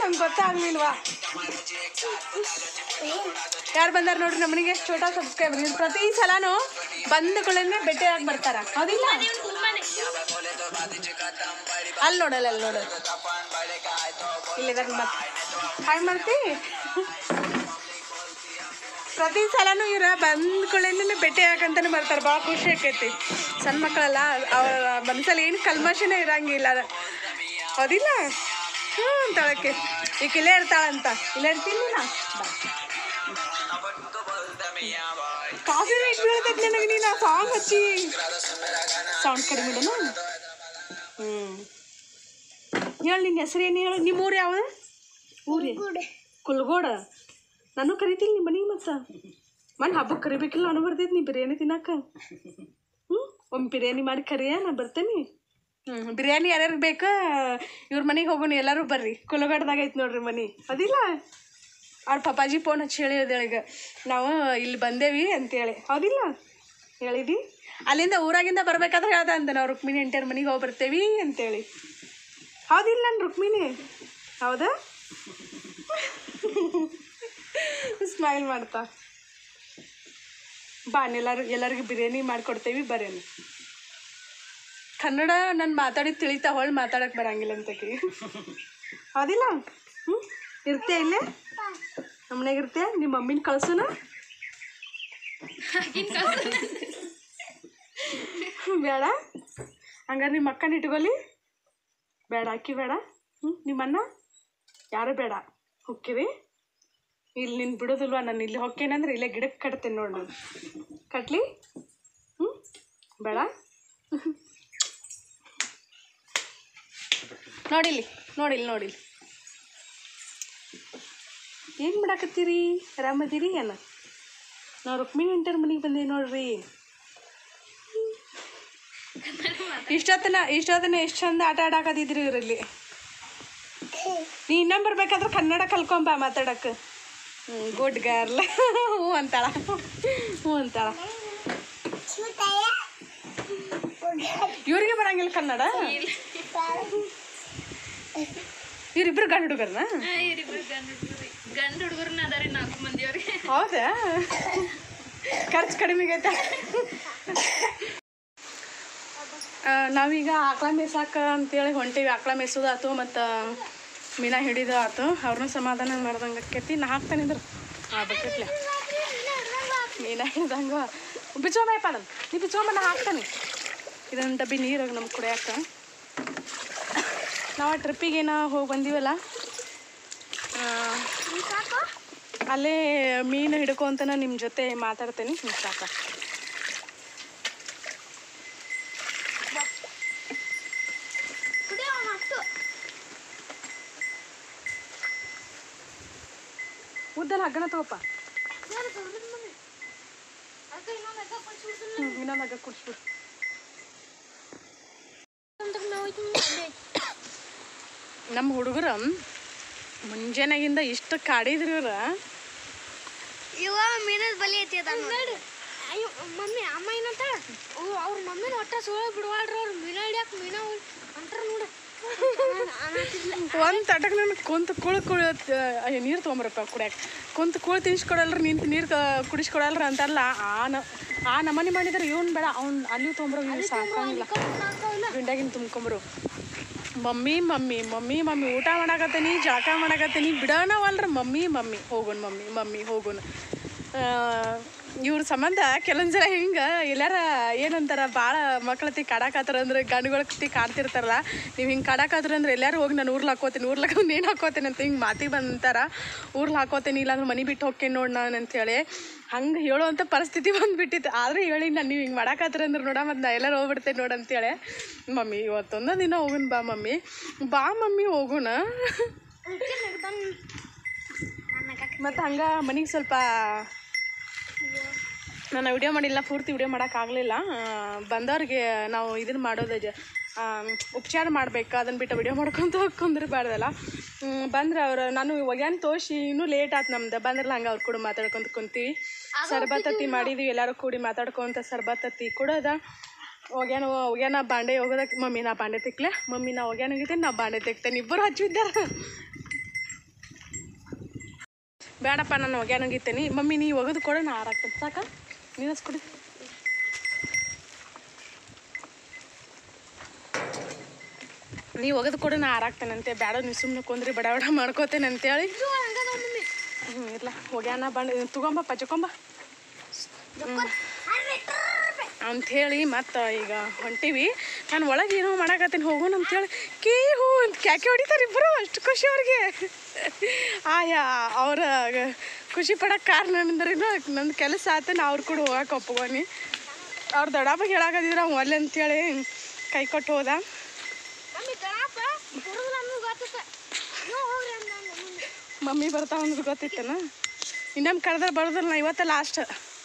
ನಂಗೆ ಗೊತ್ತಾಗ್ಲಿಲ್ವಾ ಯಾರು ಬಂದಾರ ನೋಡ್ರಿ ನಮ್ಮನಿಗೆ ಛೋಟಾ ಸಬ್ಸ್ಕ್ರೈಬರ್ ಇವ್ರು ಪ್ರತಿ ಸಲನೂ ಬಂಧುಗಳನ್ನೇ ಭೇಟಿಯಾಗಿ ಬರ್ತಾರ ಹೌದಿಲ್ಲ ಅಲ್ಲಿ ನೋಡಲ್ಲ ಅಲ್ಲಿ ನೋಡಲ್ಲ ಇಲ್ಲಿದಾಗ ಮತ್ತೆ ಹಾಯ್ ಮಾಡ್ತಿ ಪ್ರತಿ ಸಲನೂ ಇವ್ರ ಬಂದ್ಗಳೇನೆ ಭೇಟಿ ಆಗಂತಾನೆ ಬರ್ತಾರೆ ಭಾಳ ಖುಷಿ ಆಕೈತಿ ಸಣ್ಣ ಮಕ್ಕಳೆಲ್ಲ ಅವ್ರ ಮನಸ್ಸಲ್ಲಿ ಏನು ಕಲ್ಮಶನೇ ಇರಂಗಿಲ್ಲ ಹೌದಿಲ್ಲ ಹ್ಞೂ ಅಂತಾಳಕ್ಕೆ ಈಗ ಇಲ್ಲೇ ಇರ್ತಾಳಂತ ಇಲ್ಲೇ ಇರ್ತೀನಿ ನಾ ಬಾ. ಕಾಫಿ ರೇಟ್ ಬೀಳ್ತೈತಿ ನನಗೆ ನೀನು ಸಾಂಗ್ ಹಚ್ಚಿ ಸೌಂಡ್ ಕಡಿಮೆ ಇಡೋಣ ಹ್ಞೂ ಹೇಳಿ ನಿನ್ನ ಹೆಸರು ಏನು ಹೇಳು ನಿಮ್ಮ ಊರು ಯಾವುದು ಊರಿ ಕುಲ್ಗೋಡ ನಾನು ಕರಿತೀನಿ ನಿಮ್ಮ ಮನೆಗೆ ಮತ್ತೆ ಮನೆ ಹಬ್ಬಕ್ಕೆ ಕರಿಬೇಕಿಲ್ಲ ನಾನು ಬರ್ತೈತಿ ನೀ ಬಿರಿಯಾನಿ ತಿನ್ನಕ್ಕ ಹ್ಞೂ ಒಮ್ಮೆ ಬಿರಿಯಾನಿ ಮಾಡಿ ಕರಿಯ ನಾ ಬರ್ತೇನೆ ಹ್ಞೂ ಬಿರಿಯಾನಿ ಯಾರ್ಯಾರು ಬೇಕಾ ಇವ್ರ ಮನೆಗೆ ಹೋಗೋಣ ಎಲ್ಲರೂ ಬರ್ರಿ ಕುಲಗಡ್ದಾಗ ಐತೆ ನೋಡ್ರಿ ಮನೆ ಅದಿಲ್ಲ ಅವ್ರ ಪಪ್ಪಾಜಿ ಫೋನ್ ಹಚ್ಚಿ ಹೇಳಿದ ಈಗ ನಾವು ಇಲ್ಲಿ ಬಂದೇವಿ ಅಂತೇಳಿ ಹೌದಿಲ್ಲ ಹೇಳಿದಿ ಅಲ್ಲಿಂದ ಊರಾಗಿಂದ ಬರ್ಬೇಕಾದ್ರೆ ಹೇಳ್ದ ಅಂತ ನಾವು ರುಕ್ಮಿಣಿ ಎಂಟರ ಮನೆಗೆ ಹೋಗಿ ಬರ್ತೇವಿ ಅಂತೇಳಿ ಹೌದಿಲ್ಲ ನಾನು ರುಕ್ಮಿಣಿ ಹೌದಾ ಸ್ಮೈಲ್ ಮಾಡ್ತಾ ಬಾ ಎಲ್ಲರೂ ಎಲ್ಲರಿಗೂ ಬಿರಿಯಾನಿ ಮಾಡಿಕೊಡ್ತೇವಿ ಬರೇನು ಕನ್ನಡ ನಾನು ಮಾತಾಡಿದ್ ತಿಳಿತಾ ಹೊಳ್ ಮಾತಾಡಕ್ಕೆ ಬರಂಗಿಲ್ಲ ಅಂತಕಿ ಹೌದಿಲ್ಲ ಹ್ಞೂ ಇರ್ತೀಯ ಇಲ್ಲೇ ನಮ್ಮನೆಗೆ ಇರ್ತೀಯ ನಿಮ್ಮ ಮಮ್ಮಿನ ಕಳ್ಸೋಣ ಬೇಡ ಹಂಗಾರೆ ನಿಮ್ಮ ಅಕ್ಕನ ಇಟ್ಕೊಲಿ ಬೇಡ ಅಕ್ಕಿ ಬೇಡ ಹ್ಞೂ ನಿಮ್ಮನ್ನ ಯಾರು ಬೇಡ ಹೊಕ್ಕಿರಿ ಇಲ್ಲಿ ನಿನ್ನ ಬಿಡೋದಿಲ್ವಾ ನಾನು ಇಲ್ಲಿ ಹೊಕ್ಕೇನಂದ್ರೆ ಇಲ್ಲೇ ಗಿಡಕ್ಕೆ ಕಟ್ತೇನೆ ನೋಡಿ ನಾನು ಕಟ್ಲಿ ಹ್ಞೂ ಬೇಡ ನೋಡಿಲ್ಲಿ ನೋಡಿಲ್ಲಿ ನೋಡಿಲ್ಲಿ ಏನು ಮಾಡಾಕತ್ತೀರಿ ಆರಾಮದಿರಿ ಏನ ನಾವು ರುಕ್ಮಿಣಿ ಎಂಟರ ಮನೆಗೆ ಬಂದೇವಿ ನೋಡ್ರಿ ಇಷ್ಟೊತ್ತನ ಇಷ್ಟೊತ್ತನ ಎಷ್ಟು ಚಂದ ಆಟ ಆಡಾಕತ್ತಿದ್ರಿ ಇವರಲ್ಲಿ ನೀ ಇನ್ನೊಮ್ಮೆ ಬರ್ಬೇಕಾದ್ರೆ ಕನ್ನಡ ಕಲ್ಕೊಂಬ ಮಾತಾಡಕ್ಕೆ ಹ್ಞೂ ಗುಡ್ ಗರ್ಲ್ ಹ್ಞೂ ಅಂತಾಳ ಹ್ಞೂ ಅಂತಾಳ ಇವ್ರಿಗೆ ಬರಂಗಿಲ್ಲ ಕನ್ನಡ ಇವ್ರಿಬ್ರು ಗಂಡು ಹುಡುಗರ್ನ ಗಂಡು ಹುಡುಗರನ್ನ ಅದಾರಿ ನಾಲ್ಕು ಮಂದಿ ಅವ್ರಿಗೆ ಹೌದಾ ಖರ್ಚು ಕಡಿಮೆ ಆಗೈತೆ ಆ, ನಾವೀಗ ಆಕಳ ಮೇಸಾಕ ಅಂತೇಳಿ ಹೊಂಟೀವಿ ಆಕಳ ಮೇಸೋದಾತು ಮತ್ತು ಮೀನಾ ಹಿಡಿದು ಆತು ಅವ್ರನ್ನೂ ಸಮಾಧಾನ ಮಾಡ್ದಂಗೆ ಆಕೈತಿ ನಾ ಹಾಕ್ತೇನೆ ಇದ್ರ ಆ ಬಕೆಟ್ಲೆ ಮೀನಾ ಹಿಡ್ದಂಗ ಬಿಚ್ಚೋಮಯ್ಯಪ್ಪ ನಾನು ನೀ ಬಿಚ್ಚೋಮ ನಾ ಹಾಕ್ತೇನೆ ಇದೊಂದು ಡಬ್ಬಿ ನೀರಾಗ ನಮ್ಗೆ ಕುಡಿಯಾಕ ನಾವು ಟ್ರಿಪ್ಪಿಗೇನ ಹೋಗಿ ಬಂದೀವಲ್ಲ ಆ, ಅಲ್ಲೇ ಮೀನು ಹಿಡ್ಕೊಂತನ ನಿಮ್ಮ ಜೊತೆ ಮಾತಾಡ್ತೇನೆ ಹ್ಞೂ ಸಾಕ ಉದ್ದಲ್ಲ ಹಗ್ಗನ ತಗೋಪ್ಪ ಹ್ಞೂ ಇನ್ನೊಂದು ಹಗ್ಗ ಕುಡಿಸ್ಬಿಡು ನಮ್ಮ ಹುಡುಗರು ಮುಂಜಾನೆಗಿಂದ ಇಷ್ಟು ಕಾಡಿದ್ರು ಇವ್ರು ಇವ ಮೀನದ ಬಲಿ ಐತಿ ಅದ ನೋಡಿ ಅಯ್ಯೋ ಮಮ್ಮಿ ಅಮ್ಮ ಏನಂತಾಳ ಅವ್ರ ಮಮ್ಮಿನ ಒಟ್ಟ ಸೋಳ ಬಿಡವಾಳ್ರಿ ಅವ್ರು ಮೀನ ಹಿಡಿಯಾಕ ಮೀನ ಅಂತಾರ ನೋಡ ಒಂದು ತಟಕ್ ನನಗೆ ಕುಂತು ಕುಳು ಕುಳು ಅಯ್ಯೋ ನೀರು ತೊಗೊಂಬರಪ್ಪ ಕುಡಿಯಾಕ ಕುಂತು ಕುಳು ತಿನ್ಸ್ಕೊಡಲ್ರಿ ನಿಂತು ನೀರು ಕುಡಿಸ್ಕೊಡಲ್ರಿ ಅಂತಾರಲ್ಲ ಆ ನ ಆ ನಮನಿ ಮಾಡಿದ್ರೆ ಇವ್ನು ಬೇಡ ಅವ್ನು ಅಲ್ಲಿ ತೊಗೊಂಬರೋ ಇವ್ನು ಸಾಕಂಗಿಲ್ಲ ಗುಂಡ್ಯಾಗಿನ ತುಂಬ್ಕೊಂಬರು ಮಮ್ಮಿ ಮಮ್ಮಿ ಮಮ್ಮಿ ಮಮ್ಮಿ ಊಟ ಮಾಡಾಕತ್ತೀನಿ ಜಳಕ ಮಾಡಾಕತ್ತೀನಿ ಬಿಡೋಣವಲ್ರಿ ಮಮ್ಮಿ ಮಮ್ಮಿ ಹೋಗೋಣ ಮಮ್ಮಿ ಮಮ್ಮಿ ಹೋಗೋಣ ಇವ್ರ ಸಂಬಂಧ ಕೆಲವೊಂದು ಸಲ ಹಿಂಗೆ ಎಲ್ಲಾರ ಏನಂತಾರ ಭಾಳ ಮಕ್ಳತಿ ಕಾಡಾಕತ್ತಾರ ಅಂದ್ರೆ ಗಂಡುಗಳ ಕತಿ ಕಾಡ್ತಿರ್ತಾರಲ್ಲ ನೀವು ಹಿಂಗೆ ಕಾಡಾಕತ್ರ ಅಂದ್ರೆ ಎಲ್ಲಾರು ಹೋಗಿ ನಾನು ಊರ್ಲ್ ಹಾಕೋತೀನಿ ಊರ್ಲ್ ಹಾಕೊಂಡು ಏನು ಹಾಕೋತೀನಿ ಅಂತ ಹಿಂಗೆ ಮಾತಿಗೆ ಬಂದಂತಾರ ಊರ್ಲ್ ಹಾಕೋತೀನಿ ಇಲ್ಲಾಂದ್ರೆ ಮನೆ ಬಿಟ್ಟು ಹೋಗ್ತೇನೆ ನೋಡಿ ನಾನು ಅಂತೇಳಿ ಹಂಗೆ ಹೇಳುವಂಥ ಪರಿಸ್ಥಿತಿ ಬಂದುಬಿಟ್ಟಿತ್ತು ಆದ್ರೆ ಹೇಳಿ ನಾನು ನೀವು ಹಿಂಗೆ ಮಾಡಾಕತ್ರ ಅಂದ್ರೆ ನೋಡ ಮತ್ತು ನಾ ಎಲ್ಲರೂ ಹೋಗ್ಬಿಡ್ತೇನೆ ನೋಡಿ ಅಂತೇಳಿ ಮಮ್ಮಿ ಇವತ್ತೊಂದು ದಿನ ಹೋಗೋಣ ಬಾ ಮಮ್ಮಿ ಬಾ ಮಮ್ಮಿ ಹೋಗೋಣ ಮತ್ತು ಹಂಗೆ ಮನೆಗೆ ಸ್ವಲ್ಪ ನಾನು ವಿಡಿಯೋ ಮಾಡಿಲ್ಲ ಪೂರ್ತಿ ವಿಡಿಯೋ ಮಾಡೋಕ್ಕಾಗಲಿಲ್ಲ ಬಂದವ್ರಿಗೆ ನಾವು ಇದನ್ನು ಮಾಡೋದು ಜ ಆ, ಉಪಚಾರ ಮಾಡಬೇಕು ಅದನ್ನು ಬಿಟ್ಟು ವಿಡಿಯೋ ಮಾಡ್ಕೊಂತ ಕುಂದ್ರಬಾರ್ದಲ್ಲ ಬಂದ್ರೆ ಅವ್ರು ನಾನು ಒಗ್ಯಾನ್ ತೋರಿಸಿ ಇನ್ನೂ ಲೇಟ್ ಆಯ್ತು ನಮ್ದು ಬಂದ್ರಲ್ಲ ಹಂಗೆ ಅವ್ರು ಕೂಡ ಮಾತಾಡ್ಕೊಂತ ಕುಂತೀವಿ ಸರ್ಬತ್ತತ್ತಿ ಮಾಡಿದ್ವಿ ಎಲ್ಲರೂ ಕೂಡಿ ಮಾತಾಡ್ಕೊಂತ ಸರ್ಬತ್ತತ್ತಿ ಕೊಡೋದ ಒಗ್ಯಾನ ಒಗ್ಯಾನ ಬಾಂಡೆ ಹೋಗೋದಕ್ಕೆ ಮಮ್ಮಿ ನಾ ಬಾಂಡೆ ತಿಕ್ಲೆ ಮಮ್ಮಿ ನಾ ಒಗ್ಯಾನ ಹೋಗಿದ್ದೇನೆ ನಾ ಬಾಂಡೆ ತೆಗ್ತೇನೆ ಇಬ್ಬರು ಹಚ್ಚಿದ್ದಾರ ಬೇಡಪ್ಪ ನಾನು ಒಗ್ಯಾನಂಗಿತ್ತೇನಿ ಮಮ್ಮಿ ನೀ ಒಗೆದು ಕೊಡು ನಾ ಆರಾಕ್ತೇನೆ ಸಾಕ ನೀರಸ್ಕೊಡಿ ನೀ ಒಗೆದು ಕೊಡು ನಾ ಆರಾಕ್ತೇನಂತೆ ಬೇಡ ನೀವು ಸುಮ್ಮನೆ ಕುಂದ್ರಿ ಬಡ ಬಡ ಮಾಡ್ಕೋತೇನೆ ಅಂತೇಳಿ ಇದು ಹಂಗದ ಮಮ್ಮಿ ಹ್ಞೂ ಇಲ್ಲ ಒಗ್ಯಾನ ಬಂದು ತಗೊಂಬ ಪಚ್ಕೊಂಬ ಅಂಥೇಳಿ ಮತ್ತು ಈಗ ಹೊಂಟೀವಿ ನಾನು ಒಳಗೆ ಏನೋ ಮಾಡಾಕತ್ತೀನಿ ಹೋಗೋಣ ಅಂತೇಳಿ ಕೀ ಹೂ ಅಂತ ಕ್ಯಾಕೆ ಹೊಡಿತಾರೆ ಇಬ್ಬರು ಅಷ್ಟು ಖುಷಿ ಅವ್ರಿಗೆ ಆಯಾ ಅವ್ರ ಖುಷಿ ಪಡೋಕೆ ಕಾರಣ ಅಂದ್ರೆ ನಂದು ಕೆಲಸ ಆತ ನಾ ಅವ್ರು ಕೂಡ ಹೋಗಕ್ಕೆ ಒಪ್ಕೋನಿ ಅವ್ರ ದೊಡ್ಡಪ್ಪ ಹೇಳಾಕತ್ತಿದ್ರು ಅವ್ನು ಒಲ್ಲೆ ಅಂತೇಳಿ ಕೈ ಕೊಟ್ಟು ಹೋದ ಮಮ್ಮಿ ಕಣಪ್ಪ ಕುಡಿದ್ರೆ ನಮ್ಗೆ ಗೊತ್ತ ನೀವು ಹೋಗ್ರಿ ಅಂದ ಮಮ್ಮಿ ಮಮ್ಮಿ ಬರ್ತಾವ ಅನ್ನೋದು ಗೊತ್ತಿತ್ತೇನ ಇನ್ನೊಮ್ಮೆ ಕರೆದ್ರೆ ಬರೋದಿಲ್ಲ ನಾ ಇವತ್ತೇ ಲಾಸ್ಟ್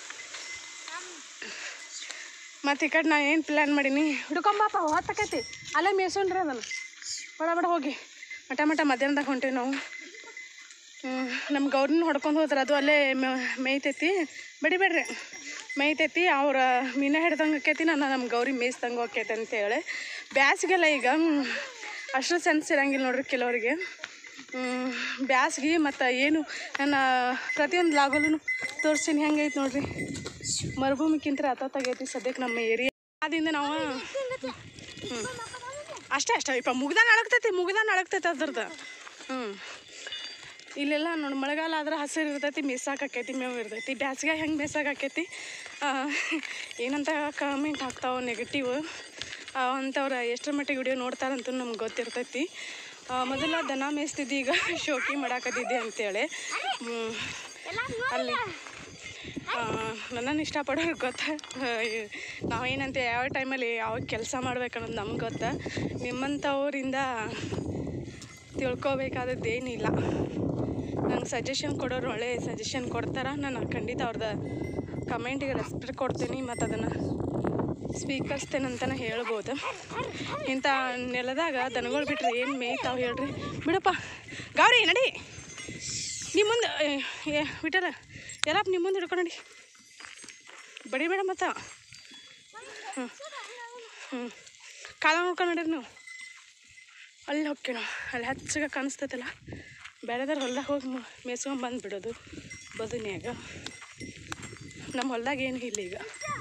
ಮತ್ತು ಈ ಕಡೆ ನಾ ಏನು ಪ್ಲ್ಯಾನ್ ಮಾಡೀನಿ ಹಿಡ್ಕೊಂಬಾಪ ಹೊತ್ತಕೈತಿ ಅಲ್ಲೇ ಮೇಯ್ಸೋಣ್ರಿ ಅದನ್ನು ಬಡ ಬಡ ಹೋಗಿ ಮಟ ಮಟ ಮಧ್ಯಾಹ್ನದಾಗ ಹೊಂಟೀವಿ ನಾವು ಹ್ಮ್, ನಮ್ಮ ಗೌರಿನ ಹೊಡ್ಕೊಂಡು ಹೋದ್ರೆ ಅದು ಅಲ್ಲೇ ಮೇ- ಮೇಯ್ತೈತಿ ಬಡಿಬೇಡ್ರಿ ಮೇಯ್ತೈತಿ ಅವ್ರ ಮೀನ ಹಿಡ್ದಂಗೆ ಆಕೈತಿ ನಾನು ನಮ್ಮ ಗೌರಿ ಮೇಯ್ಸ್ದಂಗೆ ಹೋಕೈತೆ ಅಂತೇಳಿ ಬ್ಯಾಸಿಗೆಲ್ಲ ಈಗ ಹ್ಮ್, ಅಷ್ಟು ಸೆನ್ಸ್ ಇರಂಗಿಲ್ಲ ನೋಡ್ರಿ ಕೆಲವರಿಗೆ ಬ್ಯಾಸ್ಗೆ ಮತ್ತು ಏನು ನನ್ನ ಪ್ರತಿಯೊಂದು ಲಾಗಲ್ಲೂ ತೋರಿಸ್ತೀನಿ ಹೆಂಗೈತೆ ನೋಡ್ರಿ ಮರುಭೂಮಿಕ್ಕಿಂತ ಹತ್ತತ್ತಾಗೈತಿ ಸದ್ಯಕ್ಕೆ ನಮ್ಮ ಏರಿಯಾ ಆದಿಂದ ನಾವು ಹ್ಞೂ ಅಷ್ಟೇ ಅಷ್ಟೇ ಇಪ್ಪ ಮುಗ್ದಾನ ಅಳಗ್ತೈತಿ ಮುಗ್ದಾನ ಅಳಗ್ತೈತಿ ಅದ್ರದ್ದು ಹ್ಞೂ ಇಲ್ಲೆಲ್ಲ ನೋಡಿ ಮಳೆಗಾಲ ಆದ್ರೆ ಹಸಿರು ಇರ್ತೈತಿ ಮೇಸಾಕೈತಿ ಮೇವು ಇರ್ತೈತಿ ಬ್ಯಾಸಿಗೆ ಹೆಂಗೆ ಮೇಸಾಕೈತಿ ಏನಂತ ಕಮೆಂಟ್ ಆಗ್ತಾವೆ ನೆಗೆಟಿವ್ ಅಂಥವ್ರು ಎಷ್ಟರ ಮಟ್ಟಿಗೆ ವಿಡಿಯೋ ನೋಡ್ತಾರಂತೂ ನಮ್ಗೆ ಗೊತ್ತಿರ್ತೈತಿ ಆ, ಮೊದಲ ದನ ಮೇಯ್ಸ್ತಿದ್ದಿ ಈಗ ಶೋಕಿ ಮಾಡಾಕತ್ತಿದ್ದೆ ಅಂತೇಳಿ ಹ್ಮ್. ಅಲ್ಲಿ ನನ್ನನ್ನು ಇಷ್ಟಪಡೋರಿಗೆ ಗೊತ್ತ ನಾವೇನಂತ ಯಾವ ಟೈಮಲ್ಲಿ ಯಾವ ಕೆಲಸ ಮಾಡ್ಬೇಕನ್ನೋದು ನಮ್ಗೆ ಗೊತ್ತ ನಿಮ್ಮಂಥವ್ರಿಂದ ತಿಳ್ಕೊಬೇಕಾದದ್ದು ಏನಿಲ್ಲ ನಂಗೆ ಸಜೆಷನ್ ಕೊಡೋರು ಒಳ್ಳೆ ಸಜೆಷನ್ ಕೊಡ್ತಾರೆ ನಾನು ಖಂಡಿತ ಅವ್ರದ್ದು ಕಮೆಂಟಿಗೆ ರೆಸ್ಪೆಕ್ಟ್ ಕೊಡ್ತೀನಿ ಮತ್ತು ಅದನ್ನು ಸ್ವೀಕರಿಸ್ತೇನಂತಲೇ ಹೇಳ್ಬೋದು ಇಂಥ ನೆಲದಾಗ ದನಗಳು ಬಿಟ್ರೆ ಏನು ಮೇಯ್ತಾವೆ ಹೇಳ್ರಿ ಬಿಡಪ್ಪ ಗೌರಿ ನಡಿ ನಿಮ್ಮ ಮುಂದೆ ಏ ಬಿಟ್ಟಲ್ಲ ಎಲ್ಲಪ್ಪ ನಿಮ್ಮ ಮುಂದೆ ಹಿಡ್ಕೊಂಡು ನಡಿ ಬಡಿಬೇಡ ಮತ್ತ ಹ್ಞೂ ಹ್ಞೂ ಕಾಲ ನೋಡ್ಕೊಂಡು ನಡೀರಿ ನೀವು ಅಲ್ಲಿ ಹೋಗ್ತೀವಿ ನಾವು ಅಲ್ಲಿ ಹಚ್ಚಗೆ ಕಾಣಿಸ್ತೈತಲ್ಲ ಬೇರೆದಾರ ಹೊಲ್ದಾಗ ಹೋಗಿ ಮೇಸ್ಕೊಂಡು ಬಂದು ಬಿಡೋದು ಬದುನ್ಯಾಗ ನಮ್ಮ ಹೊಲ್ದಾಗ ಏನು ಇಲ್ಲ ಈಗ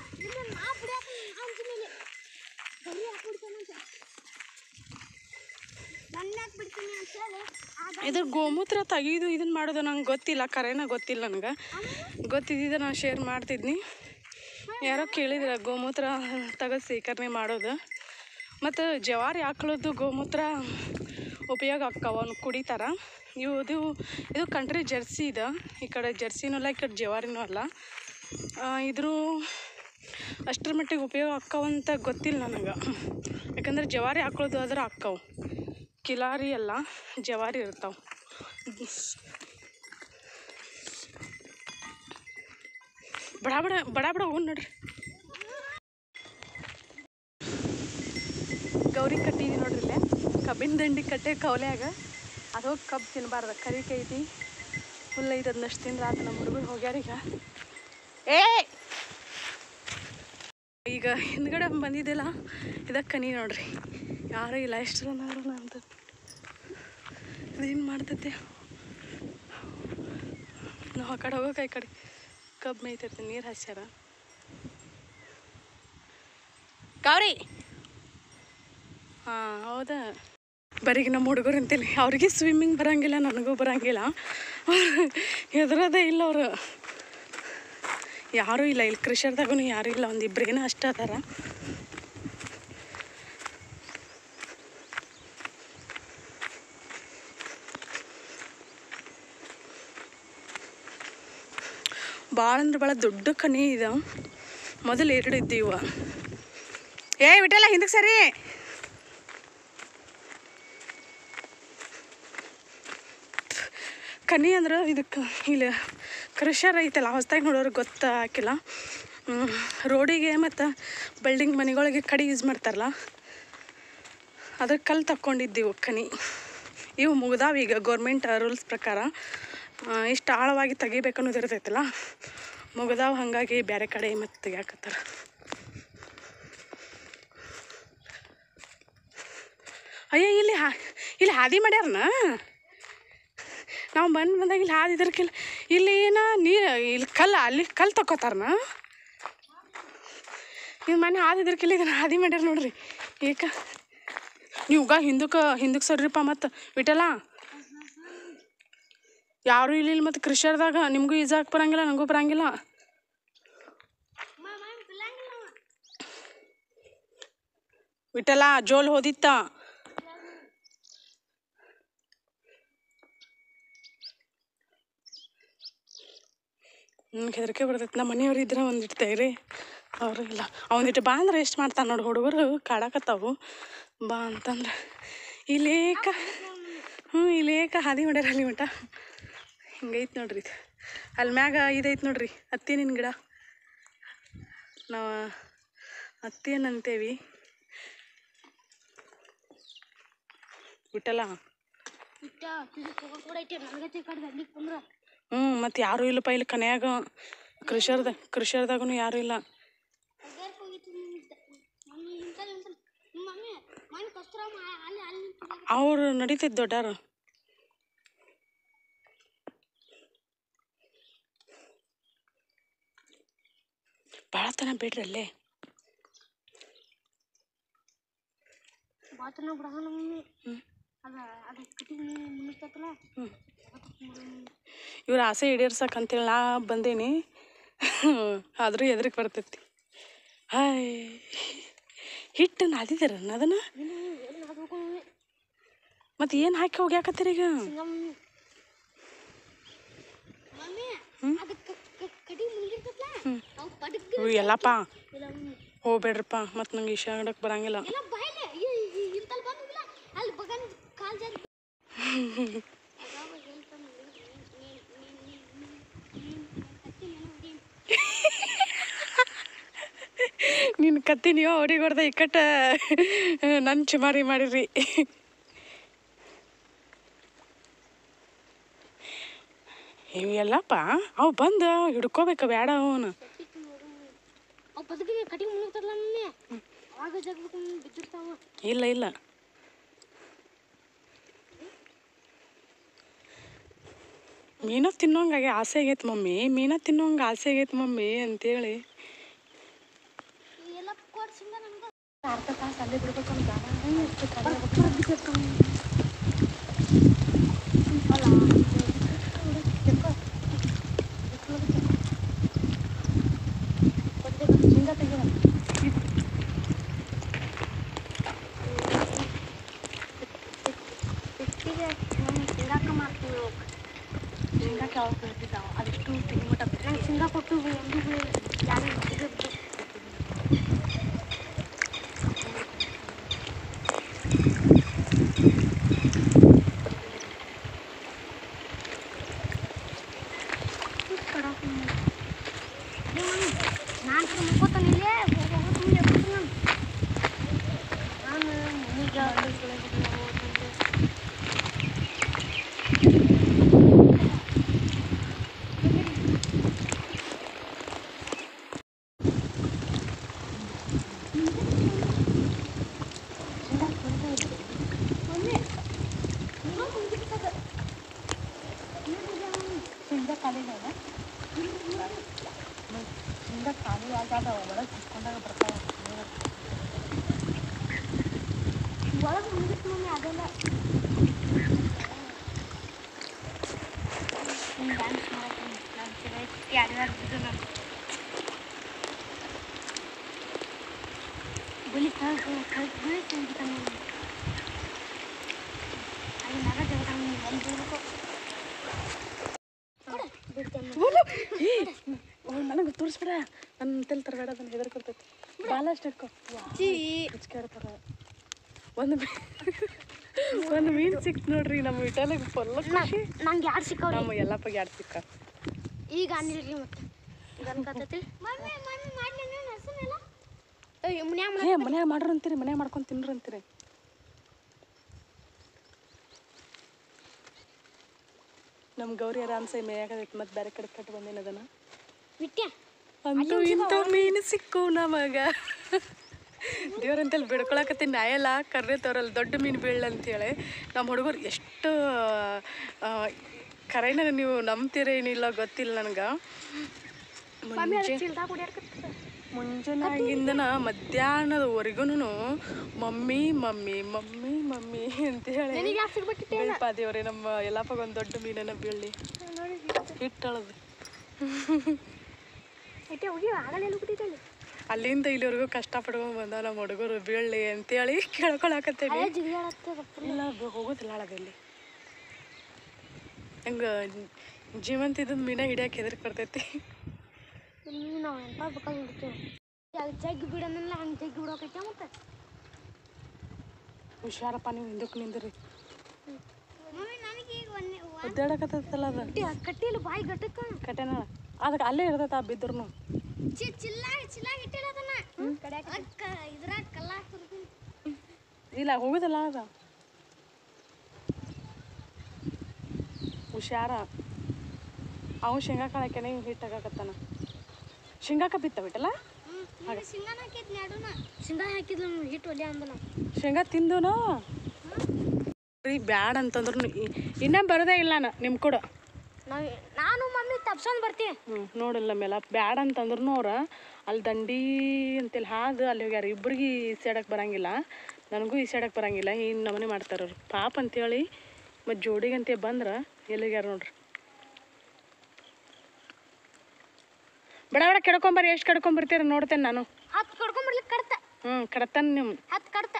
ಬಿಡ್ತೀನಿ ಅಂತ ಹೇಳಿ ಆಗ ಇದ್ರ ಗೋಮೂತ್ರ ತೆಗೀದು ಇದನ್ನ ಮಾಡೋದು ನಂಗೆ ಗೊತ್ತಿಲ್ಲ ಕರೆನ ಗೊತ್ತಿಲ್ಲ ನನಗೆ ಗೊತ್ತಿದ್ದಿದ್ರೆ ನಾನು ಶೇರ್ ಮಾಡ್ತಿದ್ನಿ ಯಾರೋ ಕೇಳಿದ್ರ ಗೋಮೂತ್ರ ತೆಗೆದು ಸೇಕರಣೆ ಮಾಡೋದು ಮತ್ತು ಜವಾರಿ ಆಕಳದ್ದು ಗೋಮೂತ್ರ ಉಪಯೋಗ ಆಕ್ಕಾವ ಅವ್ನು ಕುಡಿತಾರ ಇವು ಇದು ಇದು ಕಂಟ್ರಿ ಜರ್ಸಿ ಇದೆ ಈ ಕಡೆ ಜರ್ಸಿನೂ ಅಲ್ಲ ಈ ಕಡೆ ಜವಾರಿನೂ ಅಲ್ಲ ಆ, ಇದ್ರ ಅಷ್ಟರ ಮಟ್ಟಿಗೆ ಉಪಯೋಗ ಆಕ್ಕಾವಂತ ಗೊತ್ತಿಲ್ಲ ನನಗೆ ಯಾಕಂದ್ರೆ ಜವಾರಿ ಆಕಳದ್ದು ಆದ್ರೆ ಆಕ್ಕಾವು ಕಿಲಾರಿ ಅಲ್ಲ ಜವಾರಿ ಇರ್ತಾವೆ ಬಡ ಬಡ ಬಡ ಬಡ ಹೋಗಿ ನೋಡ್ರಿ ಗೌರಿ ಕಟ್ಟಿದಿ ನೋಡ್ರಿ ಇಲ್ಲೇ ಕಬ್ಬಿನ ದಂಡಿ ಕಟ್ಟೆ ಕೌಲ್ಯಾಗ ಅದು ಹೋಗಿ ಕಬ್ಬು ತಿನ್ನಬಾರ್ದು ಕರಿ ಕೈತಿ ಫುಲ್ ಐದು ಅದನ್ನಷ್ಟು ತಿಂದ್ರೆ ಆತ ನಮ್ಮ ಹುಡುಗರು ಹೋಗ್ಯಾರ ಈಗ ಏ ಈಗ ಹಿಂದ್ಗಡೆ ಬಂದಿದ್ದಿಲ್ಲ ಇದಕ್ಕೆ ಕನಿ ನೋಡ್ರಿ ಯಾರೂ ಇಲ್ಲ ಎಷ್ಟು ನೋಡೋಣ ಅಂತ ಅದೇನು ಮಾಡ್ತೈತೆ ನಾವು ಆ ಕಡೆ ಹೋಗೋಕೆ ಈ ಕಡೆ ಕಬ್ಬು ಮೇಯ್ತೈತೆ ನೀರು ಹಸ್ಯಾರ ಗೌರಿ ಹಾಂ ಹೌದಾ ಬರೀಗ ನಮ್ಮ ಹುಡುಗರು ಅಂತೇಳಿ ಅವ್ರಿಗೆ ಸ್ವಿಮ್ಮಿಂಗ್ ಬರಂಗಿಲ್ಲ ನನಗೂ ಬರಂಗಿಲ್ಲ ಹೆದರೋದೇ ಇಲ್ಲ ಅವರು ಯಾರೂ ಇಲ್ಲ ಇಲ್ಲಿ ಕೃಷಿಯರ್ದಾಗೂ ಯಾರೂ ಇಲ್ಲ ಒಂದು ಇಬ್ಬರೇನೋ ಅಷ್ಟೇ ಅದಾರ ಭಾಳ ಅಂದ್ರೆ ಭಾಳ ದೊಡ್ಡ ಕನಿ ಇದೆ ಮೊದಲು ಎರಡು ಇದ್ದೀವ ಏ ಬಿಟ್ಟಲ್ಲ ಹಿಂದಕ್ಕೆ ಸರಿ ಕನಿ ಅಂದ್ರೆ ಇದಕ್ಕೆ ಇಲ್ಲಿ ಕ್ರಷರ್ ಐತಲ್ಲ ಹೊಸ್ದಾಗಿ ನೋಡೋರಿಗೆ ಗೊತ್ತಾಕಿಲ್ಲ ರೋಡಿಗೆ ಮತ್ತು ಬಿಲ್ಡಿಂಗ್ ಮನೆಗಳಿಗೆ ಕಡಿ ಯೂಸ್ ಮಾಡ್ತಾರಲ್ಲ ಅದ್ರ ಕಲ್ಲು ತಕ್ಕೊಂಡಿದ್ದೀವಿ ಕನಿ ಇವು ಮುಗ್ದಾವ ಈಗ ಗೌರ್ಮೆಂಟ್ ರೂಲ್ಸ್ ಪ್ರಕಾರ ಇಷ್ಟು ಆಳವಾಗಿ ತೆಗಿಬೇಕು ಅನ್ನೋದು ಇರ್ತೈತಲ್ಲ ಮುಗ್ದಾವ ಹಾಗಾಗಿ ಬೇರೆ ಕಡೆ ಮತ್ತು ತೆಗಿಯಾಕತ್ತಾರ ಅಯ್ಯ ಇಲ್ಲಿ ಹಾ ಇಲ್ಲಿ ಹಾದಿ ಮಾಡ್ಯಾರನ ನಾವು ಬಂದು ಬಂದಾಗ ಇಲ್ಲಿ ಹಾದು ಇದ್ರಕ್ಕಿಲ್ಲ ಇಲ್ಲಿ ಏನ ನೀರು ಇಲ್ಲಿ ಕಲ್ಲ ಅಲ್ಲಿ ಕಲ್ಲು ತಕ್ಕೋತಾರನ ಇದು ಮನೆ ಹಾದು ಇದ್ರಕ್ಕಿಲ್ಲ ಇದನ್ನ ಹಾದಿ ಮಾಡ್ಯಾರ ನೋಡ್ರಿ ಏಕ ನೀವುಗ ಹಿಂದಕ್ಕೆ ಹಿಂದಕ್ಕೆ ಸರ್ರಿಪ್ಪ ಮತ್ತು ಬಿಟ್ಟಲ್ಲ ಯಾರು ಇಲ್ಲ ಇಲ್ಲಿ ಮತ್ತು ಕೃಷಿಯರ್ದಾಗ ನಿಮಗೂ ಈಜಾಕ್ ಬರಂಗಿಲ್ಲ ನನಗೂ ಬರಂಗಿಲ್ಲ ಬಿಟ್ಟಲ್ಲ ಜೋಲ್ ಹೋದಿತ್ತ ನನಗೆ ಹೆದರಿಕೆ ಬರ್ತೈತೆ ನಮ್ಮ ಮನೆಯವ್ರು ಇದ್ರೆ ಒಂದಿಟ್ಟು ತೈರಿ ಅವರು ಇಲ್ಲ ಅವನಿಟ್ಟು ಬಾ ಅಂದ್ರೆ ಎಷ್ಟು ಮಾಡ್ತಾನೆ ನೋಡಿ ಹುಡುಗರು ಕಾಡಕತ್ತಾವು ಬಾ ಅಂತಂದ್ರೆ ಇಲ್ಲೇಕ ಹ್ಞೂ ಇಲ್ಲೇಕ ಹಾದಿ ಮಾಡ್ಯಾರ ಅಲ್ಲಿ ಮಟ ಹಿಂಗೈತೆ ನೋಡ್ರಿ ಇದು ಅಲ್ಲಿ ಮ್ಯಾಗ ಇದೈತೆ ನೋಡ್ರಿ ಹತ್ತಿ ನಿನ್ನ ಗಿಡ ನಾವು ಹತ್ತಿ ಏನಂತೇವಿ ಬಿಟ್ಟಲ್ಲ ಬಿಟ್ಟ ಇದಕ್ಕೆ ಹೋಗಕ್ ಕೂಡ ಐತೆ ನನಗೈತೆ ಈ ಕಡೆ ಅಲ್ಲಿಗೆ ಕುಂದ್ರ ಹ್ಞೂ ಮತ್ತು ಯಾರೂ ಇಲ್ಲಪ್ಪ ಇಲ್ಲಿ ಕನ್ಯಾಗ ಕೃಷಿಯರ್ದ ಕೃಷಿಯರ್ದಾಗೂ ಯಾರೂ ಇಲ್ಲ ಅಗ್ಯಾರ್ಕ್ ಹೋಗಿತ್ತು ಮಮ್ಮಿ ಇಂತಲ್ಲಿ ಇಂತಲ್ಲಿ ನಿಮ್ಮ ಮಮ್ಮಿ ಮನೆ ಕಸ್ತೂರಮ್ಮ ಅಲ್ಲಿ ಅಲ್ಲಿ ನಿಂತಿದ್ದಾರೆ. ಅವ್ರು ನಡೀತೈತೆ ದೊಡ್ಡಾರು ಭಾಳ ತನ ಬಿಡ್ರಿ ಅಲ್ಲೇ ಬಾತನ ಬಿಡಗ ಮಮ್ಮಿ ಹ್ಞೂ ಅದ ಅದು ಕಟಿ ಮುನ್ನಿಸ್ತಲ್ಲ ಹ್ಞೂ ಇವ್ರ ಆಸೆ ಈಡೇರ್ಸಕ್ಕೆ ಅಂತೇಳಿ ನಾ ಬಂದೇನಿ ಆದರೂ ಎದ್ರಿಗೆ ಬರ್ತೈತಿ ಹಾಯ್ ಹಿಟ್ಟು ನಾದಿದಾರ ಅದನ್ನು ಏನು ಎಲ್ಲಿ ಹಾಕ್ಬೇಕು ಮಮ್ಮಿ ಮತ್ತು ಏನು ಹಾಕಿ ಹೋಗ್ಯಾಕತ್ತೀರಿ ಈಗ ಮಮ್ಮಿ ಮಮ್ಮಿ ಹ್ಮ್? ಅದು ಕಟಿ ಮುನ್ಗಿರ್ತಲ್ಲ ಅವು ಪಡಕ್ ಇವು ಎಲ್ಲಪ್ಪ ಇಲ್ಲ ಮಮ್ಮಿ ಹೋಗ್ಬೇಡ್ರಪ್ಪ ಮತ್ತು ನಂಗೆ ಈಶ ಆಡಕ್ಕೆ ಬರಂಗಿಲ್ಲ ಎಲ್ಲ ಬಾಯ್ಲೆ ಇಂತಲ್ಲಿ ಬಂದಿಲ್ಲ ಅಲ್ಲಿ ಬಗನ್ ಕಾಲ್ ಜಾರಿ ಅವಾಗ ಹೇಳ್ತಾನೆ, ನೀನ್- ನೀನ್- ನೀನ್- ನೀನ್- ನೀನ್- ನೀನ್ ಕತ್ತಿ ನಾನು ಹೊಡೀನಿ. ನಿನ್ನ ಕತ್ತಿ ನೀವು ಹೊಡಿ ಹೊಡ್ದ ಇಕ್ಕಟ್ಟ ನನ್ನ ಚಿಮಾರಿ ಮಾಡಿರಿ ಇವೆಲ್ಲಪ್ಪ ಅವು ಬಂದು ಹಿಡ್ಕೋಬೇಕು ಬೇಡ ಅವನು ಕತ್ತಿ ನೋಡು. ಅವ್ ಬದುಕಿಗೆ ಕಟಿಂಗ್ ಮುಳುಗ್ತಾರಲ್ಲ ಮಮ್ಮಿ ಅವಾಗ ಜಗ್ಬೇಕು ಬಿದ್ದಿರ್ತಾವ ಇಲ್ಲ ಇಲ್ಲ ಮೀನ ತಿನ್ನೋಂಗಾಗಿ ಆಸೆ ಆಗೈತೆ ಮಮ್ಮಿ ಮೀನ ತಿನ್ನೋಂಗೆ ಆಸೆ ಆಗೈತೆ ಮಮ್ಮಿ ಅಂತೇಳಿ ಎಲ್ಲ ಕೊಡ್ಸಿಂದ ನಮ್ಗೆ ಅರ್ಧ ತಾಸು ಅಲ್ಲೇ ಬಿಡ್ಬೇಕಂತ ಬಿಟ್ಟಿಗೆ ನಾನು ಸಿಂಗಾಕ ಮಾಡ್ತೀವಿ ಹಿಂಗಾಗಿ ಯಾವಾಗ ಬೆಳೆದಿದ್ದಾವ ಅದಷ್ಟು ತೆಗಿಮಟ ನಂಗೆ ಸಿಂಗಾ ಕೊಟ್ಟು ಒಂದು ಯಾರು ಬಿಟ್ಟಿದ್ದು ನಾನು ಮುಕ್ಕೋತಾನೆ ಇಲ್ಲೇ ಹೋಗ್ತೀನಿ ನಾನು ಮನೆಗೆ ಹಿಂಗ ಖಾಲಿದಾಗ ಹಿಂಗ ಖಾಲಿ ಆಗಾದ ಒಳಗೆ ಕುತ್ಕೊಂಡಾಗ ಬರ್ತಾವ ಒಳಗೆ ಮುಗಿತು ಮಮ್ಮಿ ಅದೆಲ್ಲ ಡ್ಯಾನ್ಸ್ ಮಾಡಕ್ಕೆ ನಾನು ಚೆನ್ನಾಗಿ ಯಾರ್ಯಾರು ಬಿದ್ದು ನಾನು ಬಲಿ ಕಳ್ದು ಕಳ್ದು ಬೀಳ್ತೀನಿ ಬಿಡ್ತಾನೆ ಅದು ನಗ ಜಗತ್ತಾನೆ ಎಲ್ಲಿ ಬೀಳ್ಬೇಕು ಬಿಡ್ತೇನೆ ನನಗೆ ತೋರಿಸ್ಬಿಡ ನನ್ನ ತಲೆ ತರಬೇಡ ಅದನ್ನ ಹೆದರ್ಕೊತೈತಿ ಬಾಲ ಅಷ್ಟು ಹಿಡ್ಕೊ ಹಿಚ್ಕಾಡ್ತಾರ ಒಂದು ಮೀ- ಒಂದು ಮೀನು ಸಿಕ್ತು ನೋಡ್ರಿ ನಮ್ಮ ವಿಟಾಲಿಗೆ ಫುಲ್ ಖುಷಿ ನಂಗೆ ಯಾರು ಸಿಕ್ಕವ್ರಿ ನಮ್ಮ ಎಲ್ಲಪ್ಪ ಯಾರು ಸಿಕ್ಕ ಈಗ ಅನ್ನಿಲ್ರಿ ಮತ್ತೆ ಈಗ ಅನ್ಕತ್ತೈತಿ ಮಮ್ಮಿ ಮಮ್ಮಿ ಮಾಡಿ ನಾನು ಹಸನಿಲ್ಲ ಮನ್ಯಾಗ ಏ ಮನ್ಯಾಗ ಮಾಡ್ರಿ ಅಂತೀರಿ ಮನ್ಯಾಗ ಮಾಡ್ಕೊಂಡು ತಿನ್ರಿ ಅಂತೀರಿ ನಮ್ಮ ಗೌರಿ ಆರಾಮ್ಸೆ ಮೇಯಾಗದೈತಿ ಮತ್ತೆ ಬೇರೆ ಕಡೆ ಕಟ್ಟು ಬಂದೇನ ಅದನ್ನ ಬಿಟ್ಟ್ಯಾ ಅಂತೂ ಇಂಥ ಮೀನು ಸಿಕ್ಕು ನಮಗ ದೇವ್ರಂತಲ್ಲಿ ಬಿಡ್ಕೊಳಕತ್ತೀನಿ ನಾಯಲ್ಲ ಕರ್ರೆ ತೋರಲ್ಲ ದೊಡ್ಡ ಮೀನು ಬೀಳ್ ಅಂತೇಳಿ ನಮ್ಮ ಹುಡುಗರು ಎಷ್ಟು ಆ, ಕರೆನ ನೀವು ನಂಬ್ತೀರೇನಿಲ್ಲ ಗೊತ್ತಿಲ್ಲ ನನಗೆ ಮುಂಜೆ ಚಿಲ್ದಾಗ ಕುಡಿಯಾಕತ್ತ ಮುಂಜಾನಾಗಿಂದನ ಮಧ್ಯಾಹ್ನದವರೆಗೂ ಮಮ್ಮಿ ಮಮ್ಮಿ ಮಮ್ಮಿ ಮಮ್ಮಿ ಅಂತ ಹೇಳಿ ನನಗೆ ಯಾಕೆ ಸಿಗ್ಬೇಕಿತ್ತು ಬೀಳ್ಪಾ ದೇವ್ರೆ ನಮ್ಮ ಎಲ್ಲಪ್ಪಗ ಒಂದು ದೊಡ್ಡ ಮೀನನ್ನ ಬೀಳಿ ನೋಡಿ ಹಿಟ್ಟಳದು ಐತೆ ಹೋಗಿ ಆಗಲ್ಲ ಎಲ್ಲಿ ಬಿಟ್ಟಿದ್ದಲ್ಲಿ ಅಲ್ಲಿಂದ ಇಲ್ಲಿವರೆಗೂ ಕಷ್ಟಪಡ್ಕೊಂಡು ಬಂದ ನಮ್ಮ ಹುಡುಗರು ಬೀಳಲಿ ಅಂತೇಳಿ ಕೇಳ್ಕೊಳಕತ್ತೇವಿ ಅದೇ ಜಿಗಿಯಾಡತ್ತದ ಇಲ್ಲ ಬ- ಹೋಗೋದಿಲ್ಲ ಅಳದಲ್ಲಿ ಹಂಗೆ ಜೀವಂತ ಇದ್ದದ್ದು ಮೀನ ಹಿಡಿಯಕ್ಕೆ ಹೆದರ್ಕ್ ಬರ್ತೈತಿ ನೀವು ನಾವು ಎಂತ ಬೇಕಾದ್ರೆ ಬಿಡ್ತೇವೆ ಅದು ಜಗ್ಗಿ ಬಿಡೋನಲ್ಲ ಹಂಗೆ ಜಗ್ಗಿ ಬಿಡೋಕೈತೆ ಮತ್ತೆ ಹುಷಾರಪ್ಪ ನೀವು ಹಿಂದಕ್ಕೆ ನಿಂದ್ರಿ ಮಮ್ಮಿ ನನಗೆ ಈಗ ಒಂದೇ ಒದ್ದಾಡಕತ್ತಲ್ಲ ಅದು ಕಟ್ಟಿಲ್ಲ ಬಾಯಿ ಗಟ್ಟಕ್ಕ ಕಟ್ಟೆನ ಅದಕ್ಕೆ ಅಲ್ಲೇ ಇರ್ತೈತೆ ಆ ಬಿದ್ರೂ ಚಿ ಚಿಲ್ಲಾಗಿ ಚಿಲ್ಲಾಗಿ ಇಟ್ಟಿಲ್ಲ ಅದನ್ನ ಅಕ್ಕ ಇದ್ರಾಗ ಕಲ್ಲ ಹಾಕಿರ್ತೀನಿ ಇಲ್ಲ ಹೋಗುದಿಲ್ಲ ಅದ ಹುಷಾರ ಅವ ಶೇಂಗಾ ಕಾಳಕ್ಕೆನೆ ಹಿಟ್ಟು ಹಾಕಕತ್ತಾನ ಶೇಂಗಾಕ ಬಿತ್ತ ಬಿಟ್ಟಲ್ಲ ಶೇಂಗಾನ ಹಾಕಿದ್ನಿ ಅಡುನ ಶೇಂಗಾ ಹಾಕಿದ್ಲು ಹಿಟ್ಟು ಒಲೆ ಅಂದಲ್ಲ ಶೇಂಗಾ ತಿಂದುನೋ ರೀ ಬ್ಯಾಡ ಅಂತಂದ್ರು ಇನ್ನೂ ಬರೋದೇ ಇಲ್ಲ ನಾ ನಿಮ್ಮ ಕೂಡ ನಾವು ನಾನು ಮಮ್ಮಿ ತಪ್ಸೊಂದು ಬರ್ತೀವಿ ಹ್ಞೂ ನೋಡಿಲ್ಲ ಮೇಲೆ ಬ್ಯಾಡ ಅಂತಂದ್ರು ಅವ್ರು ಅಲ್ಲಿ ದಂಡಿ ಅಂತೇಳಿ ಹಾದು ಅಲ್ಲಿ ಹೋಗ್ಯಾರ ಇಬ್ರಿಗೆ ಈಸಾಡಕ್ಕೆ ಬರಂಗಿಲ್ಲ ನನಗೂ ಈಸಾಡಕ್ಕೆ ಬರಂಗಿಲ್ಲ ಇನ್ನು ನಮನೆ ಮಾಡ್ತಾರೆ ಅವ್ರು ಪಾಪ ಅಂತೇಳಿ ಮತ್ತು ಜೋಡಿಗಂತೆ ಬಂದ್ರೆ ಎಲ್ಲಿಗ್ಯಾರ ನೋಡ್ರಿ ಬಡ ಬಡ ಕೆಡ್ಕೊಂಬರ್ರಿ ಎಷ್ಟು ಕೆಡ್ಕೊಂಬರ್ತೀರ ನೋಡ್ತೇನೆ ನಾನು ಹತ್ತು ಕಡ್ಕೊಂಬರ್ಲಿಕ್ಕೆ ಕಡ್ತ ಹ್ಞೂ ಕಡತಾನೆ ನಿಮ್ಮ ಹತ್ತು ಕಡ್ತ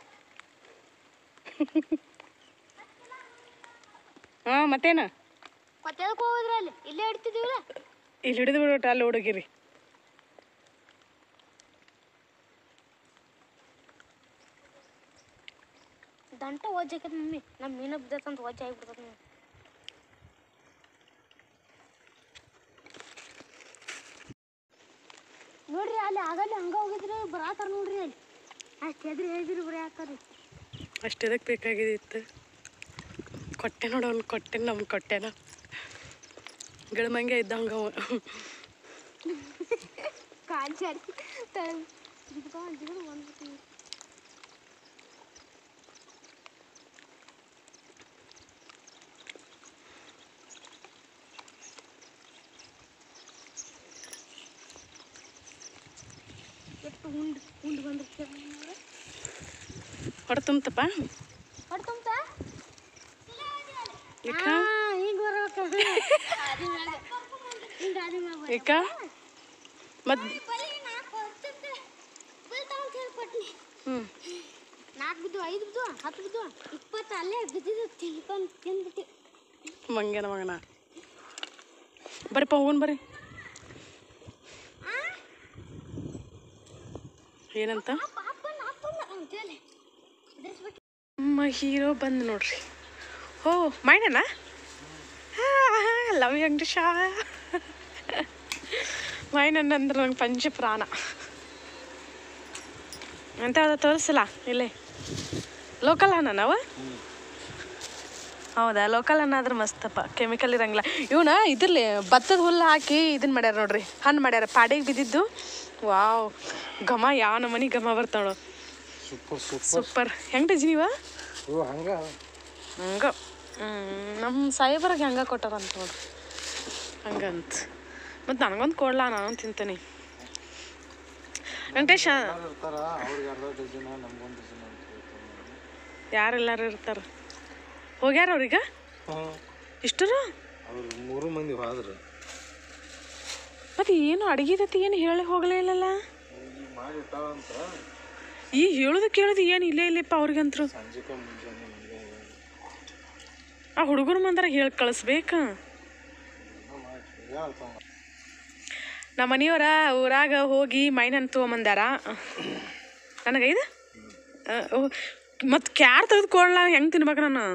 ಹಾಂ ಮತ್ತೇನು ಮತ್ತೆ ಎದಕ್ಕೆ ಹೋಗಿದ್ರಿ ಅಲ್ಲಿ ಇಲ್ಲೇ ಇಡ್ತಿದ್ದೀವಲ್ಲ ಇಲ್ಲಿ ಹಿಡಿದು ಬಿಡ್ಬಿಟ್ಟು ಅಲ್ಲಿ ಹುಡುಗಿರಿ ದಂಟ ಓಜ್ ಹಾಕತ್ ಮಮ್ಮಿ ನಮ್ಮ ಮೀನ ಬಿದ್ದತ್ತಂತ ಓಜ್ ಆಗಿಬಿಡ್ತದ ನೀವು ನೋಡ್ರಿ ಅಲ್ಲಿ ಆಗಲ್ಲಿ ಹಂಗ ಹೋಗಿದ್ರಿ ಬರಾತಾರ ನೋಡ್ರಿ ಅಲ್ಲಿ ಅಷ್ಟು ಎದ್ರಿ ಹೇಳಿದ್ರಿ ಬರೀ ಹಾಕಾರಿ ಅಷ್ಟು ಎದಕ್ಕೆ ಬೇಕಾಗಿದ್ದಿತ್ತು ಕೊಟ್ಟೆ ನೋಡು ಅವ್ನು ಕೊಟ್ಟೆ ನಮ್ಗೆ ಕೊಟ್ಟೆನ ಗಳಮಂಗೆ ಇದ್ದಂಗೆ ಅವ ಕಾಲ್ ಜಾರಿ ತಳ ಜಿಗಿದು ಬಂದ್ಬಿಟ್ಟು ಎಷ್ಟು ಉಂಡು ಉಂಡು ಬಂದಿರ್ತೇವೆ ಹೊರ ತುಂಬತಪ್ಪ ಹೊಡ್ ತುಂಬ ಏಕ ಹಿಂಗೆ ಬರ್ಬೇಕು ಹಿಂಗೆ ಅದಿ ಮ್ಯಾಗ ಏಕ ಮತ್ತು ಹ್ಞೂ ನಾಲ್ಕು ಬಿದ್ದು ಐದು ಬಿದ್ದು ಹತ್ತು ಬಿದ್ದು ಇಪ್ಪತ್ತು ಅಲ್ಲೇ ಬಿದ್ದಿದ್ದು ತಿನ್ಕೊಂಡು ತಿಂದ್ಬಿಟ್ಟು ಮಂಗೇನ ಮಗನ ಬರ್ರಿಪ್ಪ ಹೋಗೋಣ ಬರ್ರಿ ಏನಂತ ಅಪ್ಪ ಅಪ್ಪನ ಅಪ್ಪನ ಅಂತೇಳಿ ಎದುರಿಸ್ಬಿಟ್ಟು ನಮ್ಮ ಹೀರೋ ಬಂದು ನೋಡ್ರಿ ಓ ಮೈನಣ್ಣ ಲವ್ ಯಂಗ್ ಶಾ ಮೈನಣ್ಣ ಅಂದ್ರೆ ನಂಗೆ ಪಂಚ ಪ್ರಾಣ ಅಂತ ಯಾವ್ದು ತೋರಿಸಲ್ಲ ಇಲ್ಲೇ ಲೋಕಲ್ ಅನ್ನ ನಾವು ಹೌದಾ ಲೋಕಲ್ ಅನ್ನ ಆದ್ರೆ ಮಸ್ತಪ್ಪ ಕೆಮಿಕಲ್ ಇರಂಗಿಲ್ಲ ಇವನ ಇದ್ರಲ್ಲಿ ಭತ್ತದ ಹುಲ್ಲು ಹಾಕಿ ಇದನ್ನ ಮಾಡ್ಯಾರ ನೋಡ್ರಿ ಹಣ್ಣು ಮಾಡ್ಯಾರ ಪಾಡಿಗೆ ಬಿದ್ದಿದ್ದು ವಾವ್ ಘಮ ಯಾವ ನಮನಿ ಘಮ ಬರ್ತಾವ ಸೂಪರ್ ಸೂಪರ್ ಸೂಪರ್ ಹೆಂಗ್ ನೀವ ಓ ಹಂಗ ಹಂಗ ನಮ್ಮ ಸಾಹೇಬರಿಗೆ ಹಂಗ ಕೊಟ್ಟಾರಂತ ನೋಡ್ರಿ ಹಂಗಂತ ಮತ್ತು ನನಗೊಂದು ಕೊಡ್ಲಾ ನಾನು ತಿಂತೀನಿ ವೆಂಕಟೇಶ ಯಾರು ಇರ್ತಾರ ಅವ್ರಿಗೆ ಅರ್ಧ ಡಜನ್ ನಮ್ಗೊಂದು ಡಜನ್ ಅಂತ ಹೇಳ್ತಾರೆ ಯಾರೆಲ್ಲರೂ ಇರ್ತಾರ ಹೋಗ್ಯಾರ ಅವ್ರೀಗ ಹಾಂ ಇಷ್ಟರು ಅವ್ರು ಮೂರು ಮಂದಿ ಹೋದ್ರು ಮತ್ತೆ ಏನು ಅಡಿಗೆದತಿ ಏನು ಹೇಳಿ ಹೋಗಲೇ ಇಲ್ಲಲ್ಲ ಈಗ ಮಾಡಿಟ್ಟಾವಂತ ಈ ಹೇಳೋದು ಕೇಳೋದು ಏನು ಇಲ್ಲೇ ಇಲ್ಲಪ್ಪ ಅವ್ರಿಗಂತ್ರು ಸಂಜೆಕ ಮುಂಜಾನೆ ಮಂದಿ ಆ ಹುಡುಗರ ಮಂದಾರ ಹೇಳಿ ಕಳಿಸ್ಬೇಕಾ ಹೇಳ್ತಾವ ನಮ್ಮ ಮನೆಯವರ ಊರಾಗ ಹೋಗಿ ಮೈನನ್ ತೊಗೊಂಬಂದಾರ ನನಗೈದು ಮತ್ತು ಕ್ಯಾರ್ ತೆಗೆದುಕೊಳ್ಳ ಹೆಂಗೆ ತಿನ್ಬೇಕು ನಾನು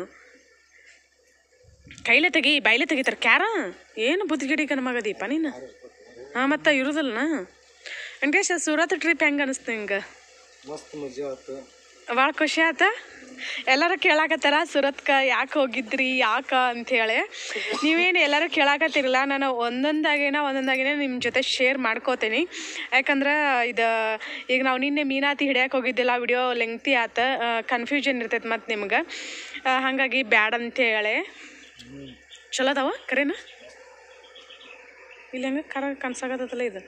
ಕೈಲೇ ತೆಗಿ ಬಾಯ್ಲೆ ತೆಗಿತಾರೆ ಕ್ಯಾರ ಏನು ಬುದ್ಧಿಗಿಡಿ ಮಗದೀಪ ನೀನು ಹಾಂ ಮತ್ತು ಇರೋದಿಲ್ಲನ ವೆಂಕಟೇಶ ಸೂರತ್ ಟ್ರಿಪ್ ಹೆಂಗೆ ಅನಿಸ್ತು ಹಿಂಗೆ ಮಸ್ತ್ ಮಜಾ ಆತು ಭಾಳ ಖುಷಿ ಆತ ಎಲ್ಲರೂ ಕೇಳಾಕತ್ತಾರ ಸುರತ್ಕ ಯಾಕೆ ಹೋಗಿದ್ರಿ ಯಾಕ ಅಂಥೇಳಿ ನೀವೇನು ಎಲ್ಲರೂ ಕೇಳಾಕತ್ತಿರಲ್ಲ ನಾನು ಒಂದೊಂದಾಗೇನ ಒಂದೊಂದಾಗೇನೆ ನಿಮ್ಮ ಜೊತೆ ಶೇರ್ ಮಾಡ್ಕೋತೀನಿ ಯಾಕಂದ್ರೆ ಇದು ಈಗ ನಾವು ನಿನ್ನೆ ಮೀನಾತಿ ಹಿಡಿಯಕ್ಕೆ ಹೋಗಿದ್ದಿಲ್ಲ ವಿಡಿಯೋ ಲೆಂಗ್ತಿ ಆತ ಕನ್ಫ್ಯೂಷನ್ ಇರ್ತೈತೆ ಮತ್ತು ನಿಮ್ಗೆ ಹಾಗಾಗಿ ಬ್ಯಾಡ್ ಅಂತೇಳಿ ಚಲೋ ಅದಾವ ಕರೇನ ಇಲ್ಲಿ ಹಂಗೆ ಕರ ಕನ್ಸಾಗತ್ತಲ್ಲ ಇದು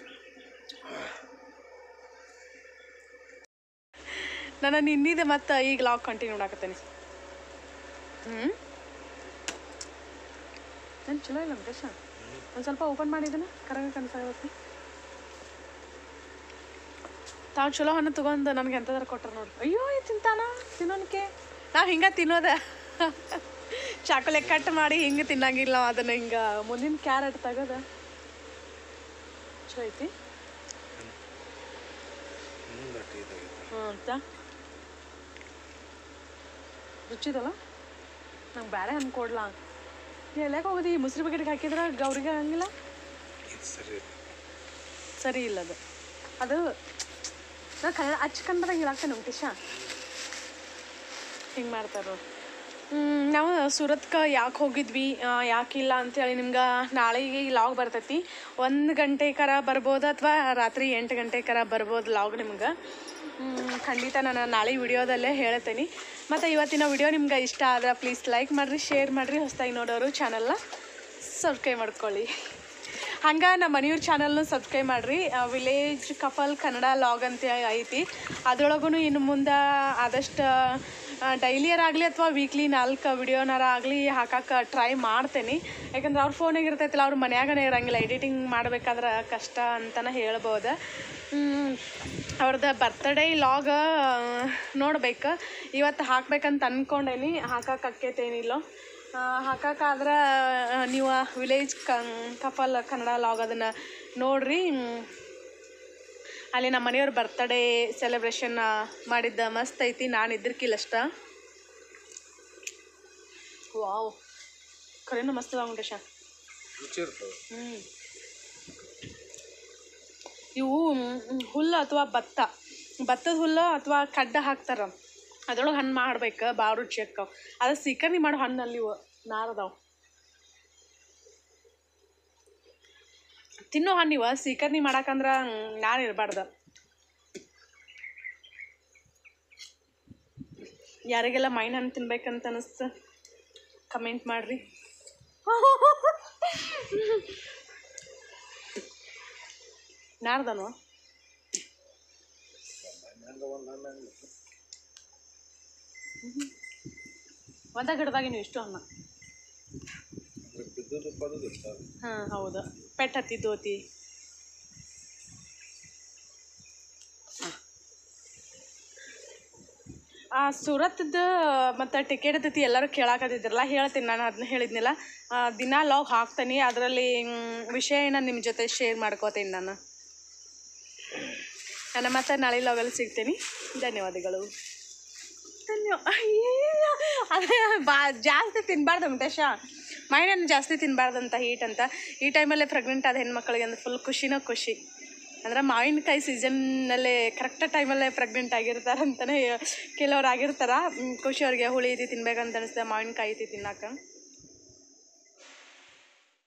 ನಾನು ನಿನ್ನಿದೆ ಮತ್ತು ಈಗ ಲಾಗ್ ಕಂಟಿನ್ಯೂ ಮಾಡಾಕತ್ತೇನೆ ಹ್ಞೂ ನಾನು ಚಲೋ ಇಲ್ಲ ವೆಂಕಟೇಶ ಒಂದು ಸ್ವಲ್ಪ ಓಪನ್ ಮಾಡಿದ್ದೇನೆ ಕರಂಗ ಕನ್ಸಾಗತ್ತೆ ತಾವು ಚಲೋ ಹಣ್ಣು ತೊಗೊಂಡು ನನಗೆ ಎಂಥದಾರ ಕೊಟ್ರು ನೋಡಿ ಅಯ್ಯೋ ಇದು ತಿಂತಾನ ತಿನ್ನೋನ್ಕೆ ನಾವು ಹಿಂಗೆ ತಿನ್ನೋದ ಚಾಕೊಲೇಟ್ ಕಟ್ ಮಾಡಿ ಹಿಂಗೆ ತಿನ್ನಂಗಿಲ್ಲ ನಾವು ಅದನ್ನು ಹಿಂಗೆ ಮುಂದಿನ ಕ್ಯಾರೆಟ್ ತೆಗದ ಚಲೋ ಐತಿ ಹ್ಞೂ ಅಂತ ರುಚಿದಲ್ಲ ನಂಗೆ ಬೇರೆ ಹಣ್ಣು ಕೊಡ್ಲಾ ಎಲ್ಲಕ್ಕೆ ಹೋಗೋದು ಈ ಮುಸ್ರಿ ಬಕೆಟ್ಗೆ ಹಾಕಿದ್ರೆ ಗೌರಿಗೆ ಹಂಗಿಲ್ಲ ಸರಿ ಇಲ್ಲ ಅದು ಅದು ನಾ ಕನ್ನಡ ಅಚ್ಚ ಕನ್ನಡದಾಗ ಹೇಳಾಕ್ತೇನೆ ವೆಂಕಟೇಶ ಹಿಂಗೆ ಮಾಡ್ತಾರೋ ನಾವು ಸೂರತ್ಗೆ ಯಾಕೆ ಹೋಗಿದ್ವಿ ಯಾಕಿಲ್ಲ ಅಂತೇಳಿ ನಿಮ್ಗೆ ನಾಳೆಗೆ ಈ ಲಾಗ್ ಬರ್ತೈತಿ ಒಂದು ಗಂಟೆ ಕರ ಬರ್ಬೋದು ಅಥವಾ ರಾತ್ರಿ ಎಂಟು ಗಂಟೆ ಕರ ಬರ್ಬೋದು ಲಾಗ್ ನಿಮ್ಗೆ ಹ್ಮ್, ಖಂಡಿತ ನಾನು ನಾಳೆ ವಿಡಿಯೋದಲ್ಲೇ ಹೇಳ್ತೇನೆ ಮತ್ತು ಇವತ್ತಿನ ವಿಡಿಯೋ ನಿಮ್ಗೆ ಇಷ್ಟ ಆದ್ರೆ ಪ್ಲೀಸ್ ಲೈಕ್ ಮಾಡಿರಿ ಶೇರ್ ಮಾಡಿರಿ ಹೊಸದಾಗಿ ನೋಡೋರು ಚಾನಲ್ನ ಸಬ್ಸ್ಕ್ರೈಬ್ ಮಾಡ್ಕೊಳ್ಳಿ ಹಂಗೆ ನಮ್ಮ ಮನೆಯವ್ರ ಚಾನಲ್ನು ಸಬ್ಸ್ಕ್ರೈಬ್ ಮಾಡಿರಿ ವಿಲೇಜ್ ಕಪಲ್ ಕನ್ನಡ ಲಾಗ್ ಅಂತ ಐತಿ ಅದ್ರೊಳಗೂ ಇನ್ನು ಮುಂದೆ ಆದಷ್ಟು ಡೈಲಿಯರ್ ಆಗಲಿ ಅಥವಾ ವೀಕ್ಲಿ ನಾಲ್ಕು ವಿಡಿಯೋನಾರ ಆಗಲಿ ಹಾಕಕ್ಕೆ ಟ್ರೈ ಮಾಡ್ತೇನೆ ಯಾಕಂದ್ರೆ ಅವ್ರ ಫೋನಾಗ ಇರ್ತೈತಿಲ್ಲ ಅವ್ರ ಮನ್ಯಾಗನೇ ಇರಂಗಿಲ್ಲ ಎಡಿಟಿಂಗ್ ಮಾಡ್ಬೇಕಾದ್ರೆ ಕಷ್ಟ ಅಂತಲೇ ಹೇಳ್ಬೋದು ಹ್ಮ್, ಅವ್ರದ್ದು ಬರ್ತ್ಡೇ ಲಾಗ ನೋಡ್ಬೇಕು ಇವತ್ತು ಹಾಕ್ಬೇಕಂತ ಅಂದ್ಕೊಂಡೇನಿ ಹಾಕಕ್ಕೇತೇನಿಲ್ಲೋ ಹಾಕಕ್ಕಾದ್ರೆ ನೀವು ವಿಲೇಜ್ ಕಪಲ್ ಕನ್ನಡ ಲಾಗ್ ಅದನ್ನು ನೋಡ್ರಿ ಹ್ಮ್. ಅಲ್ಲಿ ನಮ್ಮ ಮನೆಯವ್ರ ಬರ್ತಡೇ ಸೆಲೆಬ್ರೇಷನ್ ಮಾಡಿದ್ದ ಮಸ್ತ್ ಐತಿ ನಾನು ಇದ್ರಕಿಲ್ಲ ಅಷ್ಟ ವಾವ್ ಖರೇನು ಮಸ್ತ್ ಅದಾವ ವೆಂಕಟೇಶ ರುಚಿ ಇರ್ತದೆ ಹ್ಞೂ ಇವು ಮ್, ಹುಲ್ಲು ಅಥವಾ ಭತ್ತ ಭತ್ತದ ಹುಲ್ಲು ಅಥವಾ ಕಡ್ಡ ಹಾಕ್ತಾರ ಅದ್ರೊಳಗೆ ಹಣ್ಣು ಮಾಡ್ಬೇಕು ಭಾಳ ರುಚಿ ಆಕ್ಕವ ಅದು ಸೀಕರ್ಣಿ ಮಾಡೋ ಹಣ್ಣಲ್ಲಿ ಇವು ನಾರದಾವ ತಿನ್ನೋ ಹಣ್ಣು ಇವ ಸೀಕರ್ಣಿ ಮಾಡಾಕಂದ್ರ ನಾನು ಇರಬಾರ್ದು ಯಾರಿಗೆಲ್ಲ ಮೈನ್ ಹಣ್ಣು ತಿನ್ಬೇಕಂತ ಅನಿಸ್ತು ಕಮೆಂಟ್ ಮಾಡಿರಿ ನಾರ್ದನು ಒಂದ ಗಿಡದಾಗಿ ನೀವು ಇಷ್ಟು ಅನ್ನ ಬಿದ್ದದ್ದು ಪದದು ಇರ್ತಾವೆ ಹಾಂ ಹೌದು ಪೆಟ್ ಹತ್ತಿದ್ದು ಹೋತಿ ಆ ಸೂರತ್ದ ಮತ್ತು ಟಿಕೆಟ್ ಹತ್ತೈತಿ ಎಲ್ಲರೂ ಕೇಳಾಕತ್ತಿದ್ರಲ್ಲ ಹೇಳ್ತೀನಿ ನಾನು ಅದನ್ನ ಹೇಳಿದ್ನಿಲ್ಲ ಆ, ದಿನಾ ಲಾಗ್ ಹಾಕ್ತೀನಿ ಅದರಲ್ಲಿ ವಿಷಯನ ನಿಮ್ಮ ಜೊತೆ ಶೇರ್ ಮಾಡ್ಕೋತೀನಿ ನಾನು ನಾನು ಮತ್ತೆ ನಾಳೆ ಲಾಗಲ್ಲಿ ಸಿಗ್ತೀನಿ ಧನ್ಯವಾದಗಳು ಧನ್ಯ ಅಯ್ಯಯ್ಯ. ಅದೇ ಬಾ ಜಾಸ್ತಿ ತಿನ್ನಬಾರ್ದು ವೆಂಕಟೇಶ ಮೈನನ್ನು ಜಾಸ್ತಿ ತಿನ್ನಬಾರ್ದಂತ ಹೀಟ್ ಅಂತ ಈ ಟೈಮಲ್ಲೇ ಪ್ರೆಗ್ನೆಂಟ್ ಆದ ಹೆಣ್ಮಕ್ಳಿಗೆ ಅಂದ್ರೆ ಫುಲ್ ಖುಷಿನೋ ಖುಷಿ ಅಂದ್ರೆ ಮಾವಿನಕಾಯಿ ಸೀಸನ್ನಲ್ಲೇ ಕರೆಕ್ಟ್ ಟೈಮಲ್ಲೇ ಪ್ರೆಗ್ನೆಂಟ್ ಆಗಿರ್ತಾರೆ ಅಂತಲೇ ಕೆಲವ್ರು ಆಗಿರ್ತಾರೆ ಹ್ಮ್, ಖುಷಿ ಅವ್ರಿಗೆ ಹುಳಿ ಐತಿ ತಿನ್ಬೇಕಂತ ಅನಿಸ್ತದೆ ಮಾವಿನಕಾಯಿ ಐತಿ ತಿನ್ನಕ್ಕೆ